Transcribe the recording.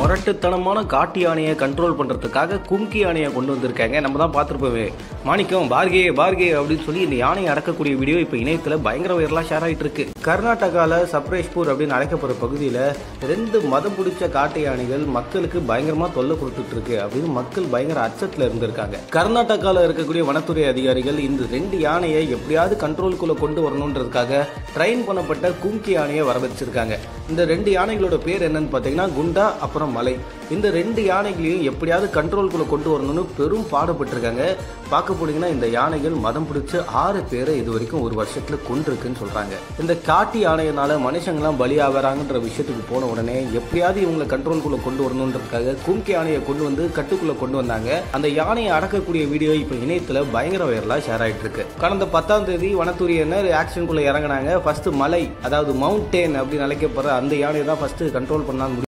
முரட்டுத்தனமான காட்டு யானையை கண்ட்ரோல் பண்றதுக்காக கும்கி யானையை கொண்டு வந்திருக்காங்க நம்ம தான் பார்த்துருப்போமே மாணிக்கம் பார்கே பார்கே அப்படின்னு சொல்லி இந்த யானையை அடக்கக்கூடிய வீடியோ இப்போ இணையத்தில் பயங்கர வைரலாக ஷேர் ஆகிட்டு இருக்கு கர்நாடகாவில் சப்ரேஷ்பூர் அப்படின்னு அழைக்கப்படுற பகுதியில் ரெண்டு மதம் பிடிச்ச காட்டு யானைகள் மக்களுக்கு பயங்கரமாக தொல்லை கொடுத்துட்டு இருக்கு அப்படின்னு மக்கள் பயங்கர அச்சத்தில் இருந்திருக்காங்க கர்நாடகாவில் இருக்கக்கூடிய வனத்துறை அதிகாரிகள் இந்த ரெண்டு யானையை எப்படியாவது கண்ட்ரோலுக்குள்ள கொண்டு வரணுன்றதுக்காக ட்ரெயின் பண்ணப்பட்ட கும்கி யானையை வர வச்சிருக்காங்க இந்த ரெண்டு யானைகளோட பேர் என்னன்னு பார்த்தீங்கன்னா குண்டா அப்புறம் மலை இந்த ரெண்டு யானைகளையும் எப்படியாவது கண்ட்ரோல்குள்ள கொண்டு வரணும்னு பெரும் பாடுபட்டிருக்காங்க பார்க்க போனீங்கன்னா இந்த யானைகள் மதம் பிடிச்சு ஆறு பேரை இது வரைக்கும் ஒரு வருஷத்துல கொண்டிருக்குன்னு சொல்றாங்க இந்த காட்டு யானையினால மனுஷங்களாம் பலியாகிறாங்கன்ற விஷயத்துக்கு போன உடனே எப்படியாவது இவங்களை கண்ட்ரோல்குள்ள கொண்டு வரணுன்றதுக்காக கும்கி யானையை கொண்டு வந்து கட்டுக்குள்ள கொண்டு வந்தாங்க அந்த யானையை அடக்கக்கூடிய வீடியோ இப்போ இணையத்துல பயங்கர வைரலா ஷேர் ஆயிட்டு இருக்கு கடந்த பத்தாம் தேதி வனத்துறையினர் ஆக்ஷனுக்குள்ள இறங்கினாங்க ஃபர்ஸ்ட் மலை அதாவது மவுண்டேன் அப்படின்னு அழைக்கப்படுற அந்த யானையை தான் ஃபர்ஸ்ட் கண்ட்ரோல் பண்ணான்னு